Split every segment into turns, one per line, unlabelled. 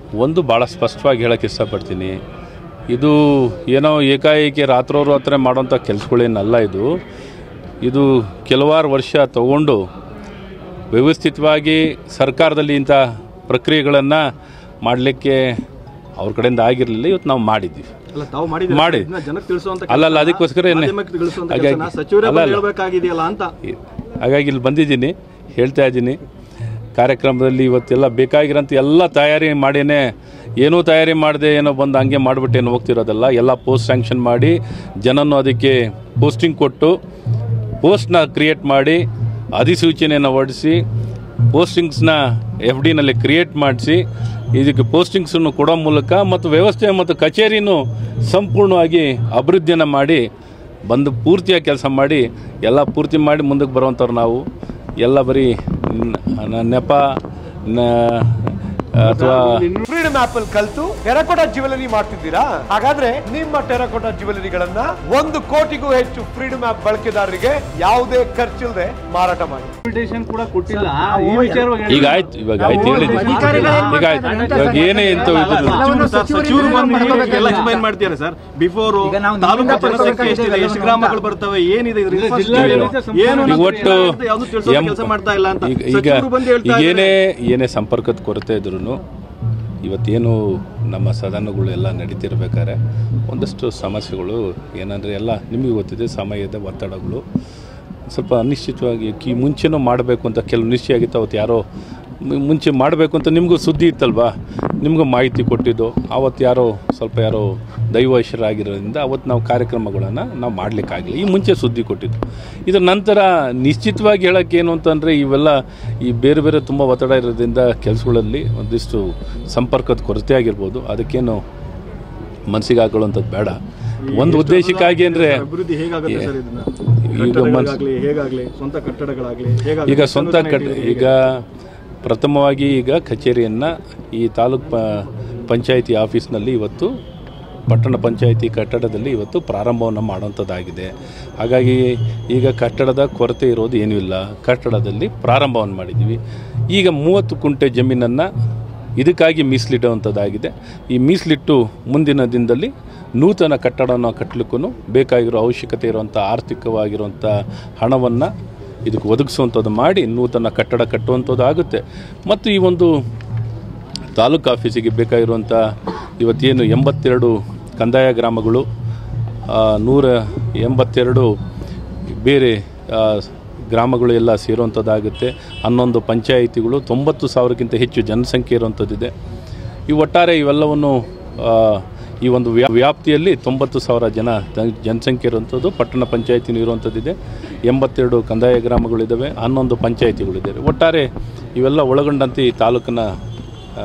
ಒಂದು ಭಾಳ ಸ್ಪಷ್ಟವಾಗಿ ಹೇಳೋಕ್ಕೆ ಇಷ್ಟಪಡ್ತೀನಿ ಇದು ಏನೋ ಏಕಾಏಕಿ ರಾತ್ರೋರಾತ್ರಿ ಮಾಡೋಂಥ ಕೆಲಸಗಳೇನಲ್ಲ ಇದು ಇದು ಕೆಲವಾರು ವರ್ಷ ತಗೊಂಡು ವ್ಯವಸ್ಥಿತವಾಗಿ ಸರ್ಕಾರದಲ್ಲಿ ಇಂಥ ಪ್ರಕ್ರಿಯೆಗಳನ್ನು ಮಾಡಲಿಕ್ಕೆ ಅವ್ರ ಕಡೆಯಿಂದ ಆಗಿರಲಿಲ್ಲ ಇವತ್ತು ನಾವು ಮಾಡಿದ್ವಿ
ಅಲ್ಲ ತಾವು ಮಾಡಿದ್ದೀರಾ?
ಮಾಡಿ.
ಇದನ್ನ ಜನಕ್ಕೆ ತಿಳಿಸುವಂತ
ಅಲ್ಲ, ಅಲ್ಲ,
ಕೆಲ್ಸನ,
ಅದಕ್ಕೋಸ್ಕರ ಏನೇ-
ಮಾಧ್ಯಮಕ್ಕೆ ತಿಳಿಸುವಂತ
ಹಾಗಾಗಿ-
ಕೆಲ್ಸನ ಸಚಿವರೇ
ಅಲ್ಲ,
ಬಂದು
ಅಲ್ಲ.
ಹೇಳ್ಬೇಕಾಗಿದೆಯಲ್ಲ ಅಂತ
ಹಾಗಾಗಿ ಇಲ್ಲಿ ಬಂದಿದ್ದೀನಿ ಹೇಳ್ತಾ ಇದ್ದೀನಿ ಕಾರ್ಯಕ್ರಮದಲ್ಲಿ ಇವತ್ತೆಲ್ಲ ಬೇಕಾಗಿರೋಂಥ ಎಲ್ಲ ತಯಾರಿ ಮಾಡೇನೆ ಏನೂ ತಯಾರಿ ಮಾಡದೆ ಏನೋ ಬಂದು ಹಂಗೆ ಮಾಡಿಬಿಟ್ಟೇನು ಹೋಗ್ತಿರೋದಲ್ಲ ಎಲ್ಲ ಪೋಸ್ಟ್ ಸ್ಯಾಂಕ್ಷನ್ ಮಾಡಿ ಜನನು ಅದಕ್ಕೆ ಪೋಸ್ಟಿಂಗ್ ಕೊಟ್ಟು ಪೋಸ್ಟ್ನ ಕ್ರಿಯೇಟ್ ಮಾಡಿ ಅಧಿಸೂಚನೆಯನ್ನು ಹೊರಡಿಸಿ ಪೋಸ್ಟಿಂಗ್ಸ್ನ ಎಫ್ ಡಿನಲ್ಲಿ ಕ್ರಿಯೇಟ್ ಮಾಡಿಸಿ ಇದಕ್ಕೆ ಪೋಸ್ಟಿಂಗ್ಸನ್ನು ಕೊಡೋ ಮೂಲಕ ಮತ್ತು ವ್ಯವಸ್ಥೆ ಮತ್ತು ಕಚೇರಿನೂ ಸಂಪೂರ್ಣವಾಗಿ ಅಭಿವೃದ್ಧಿಯನ್ನು ಮಾಡಿ ಬಂದು ಪೂರ್ತಿಯಾಗಿ ಕೆಲಸ ಮಾಡಿ ಎಲ್ಲ ಪೂರ್ತಿ ಮಾಡಿ ಮುಂದಕ್ಕೆ ಬರುವಂಥವ್ರು ನಾವು ಎಲ್ಲ ಬರೀ ನ- ನೆಪ ನ- ಅಥವಾ
ಫ್ರೀಡಮ್ ಆಪ್ ಅಲ್ಲಿ ಕಲ್ತು ಟೆರಕೋಟಾ ಜ್ಯುವೆಲರಿ ಮಾಡ್ತಿದ್ದೀರಾ ಹಾಗಾದ್ರೆ ನಿಮ್ಮ ಟೆರಕೋಟಾ ಜ್ಯುವೆಲರಿಗಳನ್ನ ಒಂದು ಕೋಟಿಗೂ ಹೆಚ್ಚು ಫ್ರೀಡಮ್ ಆಪ್ ಬಳಕೆದಾರರಿಗೆ ಯಾವುದೇ ಖರ್ಚಿಲ್ಲದೆ ಮಾರಾಟ ಮಾಡಿ
ಈಗ ಆಯ್ತು ಇವಾಗ ಆಯ್ತು ಹೇಳಿದ್ದೀನಿ ಈಗ ಆಯ್ತು ಇವಾಗ ಏನೇ ಎಂತ ಇದ್ರು
ಸಚಿವರು ಬಂದು ಎಲ್ಲ ಎಕ್ಸ್ಪ್ಲೈನ್ ಮಾಡ್ತೀರಾ ಸರ್ ಬಿಫೋರ್ ತಾಲೂಕು ಜನಸಂಖ್ಯೆ ಎಷ್ಟಿದೆ ಎಷ್ಟು ಗ್ರಾಮಗಳು ಬರ್ತವೆ ಏನಿದೆ ಇದ್ರ infrastructure ಏನು? ಏನು
ಈಗ
ಅನ್ನೋದು
ಒಟ್ಟು
ಯಾವ್ದು ತಿಳಿಸೋ
ಎಂ-
ಕೆಲಸ ಮಾಡ್ತಾ ಇಲ್ಲ ಅಂತ
ಈಗ ಈಗ
ಸಚಿವರು ಬಂದು ಹೇಳ್ತಾ
ಈಗ
ಇದ್ದಾರೆ.
ಏನೇ ಏನೇ ಸಂಪರ್ಕದ ಕೊರತೆ ಇದ್ರೂ ಇವತ್ತೇನು ನಮ್ಮ ಸದನಗಳು ಎಲ್ಲ ನಡೀತಿರ್ಬೇಕಾದ್ರೆ ಒಂದಷ್ಟು ಸಮಸ್ಯೆಗಳು ಏನಂದರೆ ಎಲ್ಲ ನಿಮಗೆ ಗೊತ್ತಿದೆ ಸಮಯದ ಒತ್ತಡಗಳು ಸ್ವಲ್ಪ ಅನಿಶ್ಚಿತವಾಗಿ ಕಿ ಮುಂಚೆನೂ ಮಾಡಬೇಕು ಅಂತ ಕೆಲವು ನಿಶ್ಚಯ ಆಗಿತ್ತು ಅವತ್ತು ಯಾರೋ ಮು- ಮುಂಚೆ ಮಾಡಬೇಕು ಅಂತ ನಿಮಗೂ ಸುದ್ದಿ ಇತ್ತಲ್ವಾ ನಿಮಗೂ ಮಾಹಿತಿ ಕೊಟ್ಟಿದ್ದು ಆವತ್ತು ಯಾರೋ ಸ್ವಲ್ಪ ಯಾರೋ ದೈವಶರಾಗಿರೋದ್ರಿಂದ ಅವತ್ತು ನಾವು ಕಾರ್ಯಕ್ರಮಗಳನ್ನು ನಾವು ಮಾಡಲಿಕ್ಕಾಗಲಿ ಈ ಮುಂಚೆ ಸುದ್ದಿ ಕೊಟ್ಟಿದ್ದು ಇದರ ನಂತರ ನಿಶ್ಚಿತವಾಗಿ ಹೇಳೋಕ್ಕೆ ಏನು ಅಂತಂದರೆ ಇವೆಲ್ಲ ಈ ಬೇರೆ ಬೇರೆ ತುಂಬ ಒತ್ತಡ ಇರೋದ್ರಿಂದ ಕೆಲಸಗಳಲ್ಲಿ ಒಂದಿಷ್ಟು ಸಂಪರ್ಕದ ಕೊರತೆ ಆಗಿರ್ಬೋದು ಅದಕ್ಕೇನು ಮನಸ್ಸಿಗೆ ಹಾಕೊಳ್ಳುವಂಥದ್ದು ಬೇಡ ಒಂದು ಉದ್ದೇಶಕ್ಕಾಗಿ ಅಂದರೆ
ಅಭಿವೃದ್ಧಿ ಹೇಗಾಗುತ್ತೆ ಸರ್ ಇದನ್ನ
ಈಗ ಮನ್ಸ್-
ಕಟ್ಟಡಗಳಾಗ್ಲಿ ಹೇಗಾಗ್ಲಿ ಸ್ವಂತ ಕಟ್ಟಡಗಳಾಗ್ಲಿ ಹೇಗಾಗ್ಲಿ
ಈಗ ಸ್ವಂತ ಕಟ್ ಈಗ ಪ್ರಥಮವಾಗಿ ಈಗ ಕಚೇರಿಯನ್ನು ಈ ತಾಲೂಕ್ ಪ ಪಂಚಾಯಿತಿ ಆಫೀಸ್ನಲ್ಲಿ ಇವತ್ತು ಪಟ್ಟಣ ಪಂಚಾಯಿತಿ ಕಟ್ಟಡದಲ್ಲಿ ಇವತ್ತು ಪ್ರಾರಂಭವನ್ನು ಮಾಡುವಂಥದ್ದಾಗಿದೆ ಹಾಗಾಗಿ ಈಗ ಕಟ್ಟಡದ ಕೊರತೆ ಇರೋದು ಏನೂ ಇಲ್ಲ ಕಟ್ಟಡದಲ್ಲಿ ಪ್ರಾರಂಭವನ್ನು ಮಾಡಿದ್ದೀವಿ ಈಗ ಮೂವತ್ತು ಕುಂಟೆ ಜಮೀನನ್ನು ಇದಕ್ಕಾಗಿ ಮೀಸಲಿಡುವಂಥದ್ದಾಗಿದೆ ಈ ಮೀಸಲಿಟ್ಟು ಮುಂದಿನ ದಿನದಲ್ಲಿ ನೂತನ ಕಟ್ಟಡವನ್ನು ಕಟ್ಟಲಿಕ್ಕೂ ಬೇಕಾಗಿರೋ ಅವಶ್ಯಕತೆ ಇರುವಂಥ ಆರ್ಥಿಕವಾಗಿರುವಂಥ ಹಣವನ್ನು ಇದಕ್ಕೆ ಒದಗಿಸುವಂಥದ್ದು ಮಾಡಿ ನೂತನ ಕಟ್ಟಡ ಕಟ್ಟುವಂಥದ್ದು ಆಗುತ್ತೆ ಮತ್ತು ಈ ಒಂದು ತಾಲೂಕು ಆಫೀಸಿಗೆ ಬೇಕಾಗಿರುವಂಥ ಇವತ್ತೇನು ಎಂಬತ್ತೆರಡು ಕಂದಾಯ ಗ್ರಾಮಗಳು ಆ, ನೂರ ಎಂಬತ್ತೆರಡು ಬೇರೆ ಆ, ಗ್ರಾಮಗಳು ಎಲ್ಲ ಸೇರುವಂಥದ್ದಾಗುತ್ತೆ ಹನ್ನೊಂದು ಪಂಚಾಯಿತಿಗಳು ತೊಂಬತ್ತು ಸಾವಿರಕ್ಕಿಂತ ಹೆಚ್ಚು ಜನಸಂಖ್ಯೆ ಇರುವಂಥದ್ದಿದೆ ಈ ಒಟ್ಟಾರೆ ಇವೆಲ್ಲವನ್ನು ಆ, ಈ ಒಂದು ವ್ಯಾ ವ್ಯಾಪ್ತಿಯಲ್ಲಿ ತೊಂಬತ್ತು ಸಾವಿರ ಜನ ಜನ- ಜನಸಂಖ್ಯೆ ಇರುವಂಥದ್ದು ಪಟ್ಟಣ ಪಂಚಾಯಿತಿನೂ ಇರುವಂಥದ್ದಿದೆ ಎಂಬತ್ತೆರಡು ಕಂದಾಯ ಗ್ರಾಮಗಳಿದ್ದಾವೆ ಹನ್ನೊಂದು ಪಂಚಾಯಿತಿಗಳಿದ್ದಾವೆ ಒಟ್ಟಾರೆ ಇವೆಲ್ಲ ಒಳಗೊಂಡಂತೆ ಈ ತಾಲೂಕಿನ ಆ,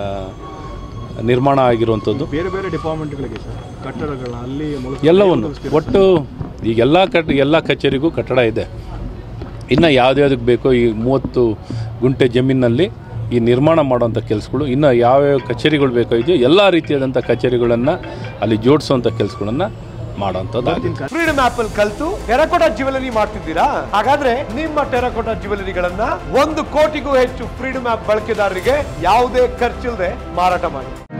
ನಿರ್ಮಾಣ ಆಗಿರುವಂಥದ್ದು
ಬೇರೆ ಬೇರೆ ಡಿಪಾರ್ಟ್ಮೆಂಟ್ಗಳಿಗೆ ಸರ್ ಕಟ್ಟಡಗಳ ಅಲ್ಲಿ ಮೂಲಕ
ಎಲ್ಲವನ್ನು ಒಟ್ಟು ಈಗ ಎಲ್ಲ ಕಟ್ ಎಲ್ಲ ಕಚೇರಿಗೂ ಕಟ್ಟಡ ಇದೆ ಇನ್ನು ಯಾವುದ್ಯಾವ್ದಕ್ಕೆ ಬೇಕೋ ಈ ಮೂವತ್ತು ಗುಂಟೆ ಜಮೀನಲ್ಲಿ ಈ ನಿರ್ಮಾಣ ಮಾಡುವಂಥ ಕೆಲಸಗಳು ಇನ್ನು ಯಾವ್ಯಾವ ಕಚೇರಿಗಳು ಬೇಕೋ ಇದೆಯೋ ಎಲ್ಲ ರೀತಿಯಾದಂಥ ಕಚೇರಿಗಳನ್ನು ಅಲ್ಲಿ ಜೋಡಿಸುವಂಥ ಕೆಲಸಗಳನ್ನು ಮಾಡೋವಂಥದ್ದು
ಫ್ರೀಡಮ್ ಆಪ್ ಅಲ್ಲಿ ಕಲ್ತು ಟೆರಕೋಟಾ ಜ್ಯುವೆಲರಿ ಮಾಡ್ತಿದ್ದೀರಾ ಹಾಗಾದ್ರೆ ನಿಮ್ಮ ಟೆರಕೋಟಾ ಜ್ಯುವೆಲರಿಗಳನ್ನ ಒಂದು ಕೋಟಿಗೂ ಹೆಚ್ಚು ಫ್ರೀಡಮ್ ಆಪ್ ಬಳಕೆದಾರರಿಗೆ ಯಾವುದೇ ಖರ್ಚಿಲ್ಲದೆ ಮಾರಾಟ ಮಾಡಿ